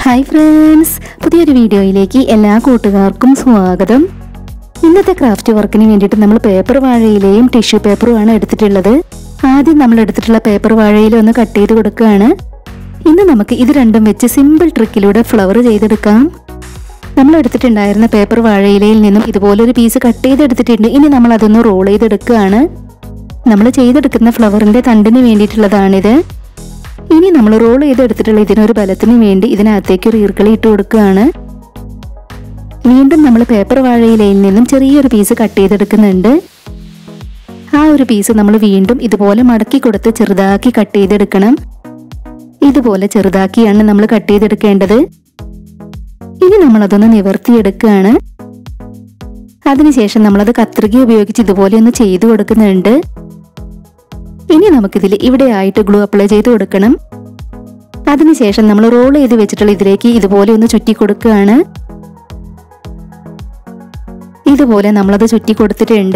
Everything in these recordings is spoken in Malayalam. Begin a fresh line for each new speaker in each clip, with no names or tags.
ഹായ് ഫ്രണ്ട്സ് പുതിയൊരു വീഡിയോയിലേക്ക് എല്ലാ കൂട്ടുകാർക്കും സ്വാഗതം ഇന്നത്തെ ക്രാഫ്റ്റ് വർക്കിന് വേണ്ടിയിട്ട് നമ്മൾ പേപ്പർ വാഴയിലെയും ടിഷ്യൂ പേപ്പറുമാണ് എടുത്തിട്ടുള്ളത് ആദ്യം നമ്മൾ എടുത്തിട്ടുള്ള പേപ്പർ വാഴയില ഒന്ന് കട്ട് ചെയ്ത് കൊടുക്കുകയാണ് ഇന്ന് നമുക്ക് ഇത് രണ്ടും വെച്ച് സിമ്പിൾ ട്രിക്കിലൂടെ ഫ്ലവർ ചെയ്തെടുക്കാം നമ്മൾ എടുത്തിട്ടുണ്ടായിരുന്ന പേപ്പർ വാഴയിലയിൽ നിന്നും ഇതുപോലൊരു പീസ് കട്ട് ചെയ്തെടുത്തിട്ടുണ്ട് ഇനി നമ്മൾ അതൊന്ന് റോൾ ചെയ്തെടുക്കുകയാണ് നമ്മൾ ചെയ്തെടുക്കുന്ന ഫ്ലവറിന്റെ തണ്ടിന് വേണ്ടിയിട്ടുള്ളതാണിത് ഇനി നമ്മൾ റോൾ ചെയ്തെടുത്തിട്ടുള്ള ഇതിനൊരു ബലത്തിന് വേണ്ടി ഇതിനകത്തേക്ക് ഒരു ഈർക്കളി ഇട്ട് കൊടുക്കുകയാണ് വീണ്ടും നമ്മൾ പേപ്പർ വാഴയിലയിൽ നിന്നും ചെറിയൊരു പീസ് കട്ട് ചെയ്തെടുക്കുന്നുണ്ട് ആ ഒരു പീസ് നമ്മൾ വീണ്ടും ഇതുപോലെ മടക്കി കൊടുത്ത് ചെറുതാക്കി കട്ട് ചെയ്തെടുക്കണം ഇതുപോലെ ചെറുതാക്കിയാണ് നമ്മൾ കട്ട് ചെയ്തെടുക്കേണ്ടത് ഇനി നമ്മൾ അതൊന്ന് നിവർത്തിയെടുക്കുകയാണ് അതിനുശേഷം നമ്മളത് കത്രിക ഉപയോഗിച്ച് ഇതുപോലെ ഒന്ന് ചെയ്തു കൊടുക്കുന്നുണ്ട് ഇനി നമുക്കിതിൽ ഇവിടെയായിട്ട് ഗ്ലൂ അപ്ലൈ ചെയ്ത് കൊടുക്കണം അതിനുശേഷം നമ്മൾ റോൾ ചെയ്ത് വെച്ചിട്ടുള്ള ഇതിലേക്ക് ഇതുപോലെ ഒന്ന് ചുറ്റി കൊടുക്കുകയാണ് ഇതുപോലെ നമ്മളത് ചുറ്റി കൊടുത്തിട്ടുണ്ട്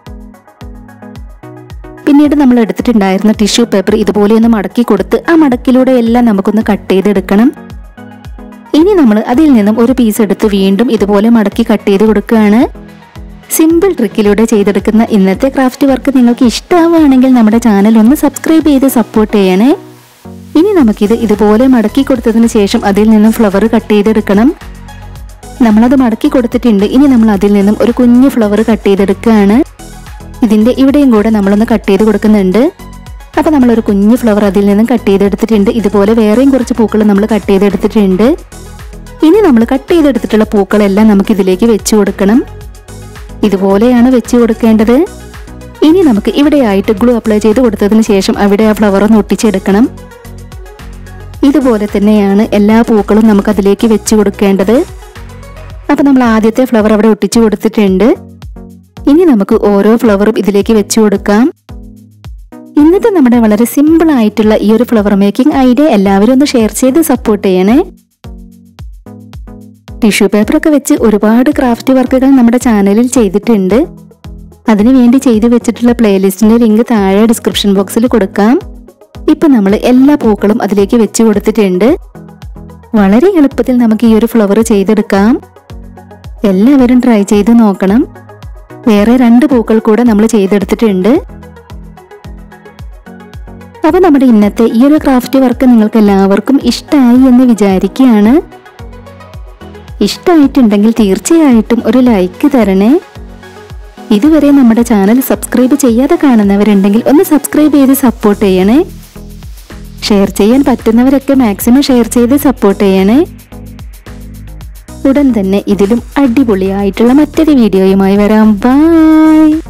പിന്നീട് നമ്മൾ എടുത്തിട്ടുണ്ടായിരുന്ന ടിഷ്യൂ പേപ്പർ ഇതുപോലെ ഒന്ന് മടക്കി കൊടുത്ത് ആ മടക്കിലൂടെ എല്ലാം നമുക്കൊന്ന് കട്ട് ചെയ്തെടുക്കണം ഇനി നമ്മൾ അതിൽ നിന്നും ഒരു പീസ് എടുത്ത് വീണ്ടും ഇതുപോലെ മടക്കി കട്ട് ചെയ്ത് കൊടുക്കുകയാണ് സിമ്പിൾ ട്രിക്കിലൂടെ ചെയ്തെടുക്കുന്ന ഇന്നത്തെ ക്രാഫ്റ്റ് വർക്ക് നിങ്ങൾക്ക് ഇഷ്ടമാവുകയാണെങ്കിൽ നമ്മുടെ ചാനൽ ഒന്ന് സബ്സ്ക്രൈബ് ചെയ്ത് സപ്പോർട്ട് ചെയ്യണേ ഇനി നമുക്കിത് ഇതുപോലെ മടക്കി കൊടുത്തതിന് ശേഷം അതിൽ നിന്നും ഫ്ലവർ കട്ട് ചെയ്തെടുക്കണം നമ്മളത് മടക്കി കൊടുത്തിട്ടുണ്ട് ഇനി നമ്മൾ അതിൽ നിന്നും ഒരു കുഞ്ഞു ഫ്ലവർ കട്ട് ചെയ്തെടുക്കുകയാണ് ഇതിന്റെ ഇവിടെയും കൂടെ നമ്മളൊന്ന് കട്ട് ചെയ്ത് കൊടുക്കുന്നുണ്ട് അപ്പൊ നമ്മളൊരു കുഞ്ഞു ഫ്ലവർ അതിൽ നിന്നും കട്ട് ചെയ്തെടുത്തിട്ടുണ്ട് ഇതുപോലെ വേറെയും കുറച്ച് പൂക്കൾ നമ്മൾ കട്ട് ചെയ്തെടുത്തിട്ടുണ്ട് ഇനി നമ്മൾ കട്ട് ചെയ്തെടുത്തിട്ടുള്ള പൂക്കളെല്ലാം നമുക്ക് ഇതിലേക്ക് വെച്ച് കൊടുക്കണം ഇതുപോലെയാണ് വെച്ച് കൊടുക്കേണ്ടത് ഇനി നമുക്ക് ഇവിടെയായിട്ട് ഗ്ലൂ അപ്ലൈ ചെയ്ത് കൊടുത്തതിന് ശേഷം അവിടെ ആ ഫ്ലവർ ഒന്ന് ഒട്ടിച്ചെടുക്കണം ഇതുപോലെ തന്നെയാണ് എല്ലാ പൂക്കളും നമുക്ക് അതിലേക്ക് വെച്ച് കൊടുക്കേണ്ടത് അപ്പൊ നമ്മൾ ആദ്യത്തെ ഫ്ലവർ അവിടെ ഒട്ടിച്ചു കൊടുത്തിട്ടുണ്ട് ഇനി നമുക്ക് ഓരോ ഫ്ലവറും ഇതിലേക്ക് വെച്ച് കൊടുക്കാം ഇന്നത്തെ നമ്മുടെ വളരെ സിമ്പിൾ ആയിട്ടുള്ള ഈ ഒരു ഫ്ലവർ മേക്കിംഗ് ഐഡിയ എല്ലാവരും ഒന്ന് ഷെയർ ചെയ്ത് സപ്പോർട്ട് ചെയ്യണേ ടിഷ്യൂ പേപ്പറൊക്കെ വെച്ച് ഒരുപാട് ക്രാഫ്റ്റ് വർക്കുകൾ നമ്മുടെ ചാനലിൽ ചെയ്തിട്ടുണ്ട് അതിനുവേണ്ടി ചെയ്തു വെച്ചിട്ടുള്ള പ്ലേലിസ്റ്റിന്റെ ലിങ്ക് താഴെ ഡിസ്ക്രിപ്ഷൻ ബോക്സിൽ കൊടുക്കാം ഇപ്പൊ നമ്മൾ എല്ലാ പൂക്കളും അതിലേക്ക് വെച്ച് കൊടുത്തിട്ടുണ്ട് വളരെ എളുപ്പത്തിൽ നമുക്ക് ഈ ഒരു ഫ്ലവർ ചെയ്തെടുക്കാം എല്ലാവരും ട്രൈ ചെയ്ത് നോക്കണം വേറെ രണ്ട് പൂക്കൾ കൂടെ നമ്മൾ ചെയ്തെടുത്തിട്ടുണ്ട് അപ്പൊ നമ്മുടെ ഇന്നത്തെ ഈ ഒരു ക്രാഫ്റ്റ് വർക്ക് നിങ്ങൾക്ക് എല്ലാവർക്കും ഇഷ്ടമായി എന്ന് വിചാരിക്കുകയാണ് ഇഷ്ടമായിട്ടുണ്ടെങ്കിൽ തീർച്ചയായിട്ടും ഒരു ലൈക്ക് തരണേ ഇതുവരെ നമ്മുടെ ചാനൽ സബ്സ്ക്രൈബ് ചെയ്യാതെ കാണുന്നവരുണ്ടെങ്കിൽ ഒന്ന് സബ്സ്ക്രൈബ് ചെയ്ത് സപ്പോർട്ട് ചെയ്യണേ ഷെയർ ചെയ്യാൻ പറ്റുന്നവരൊക്കെ മാക്സിമം ഷെയർ ചെയ്ത് സപ്പോർട്ട് ചെയ്യണേ ഉടൻ തന്നെ ഇതിലും അടിപൊളിയായിട്ടുള്ള മറ്റൊരു വീഡിയോയുമായി വരാം ബൈ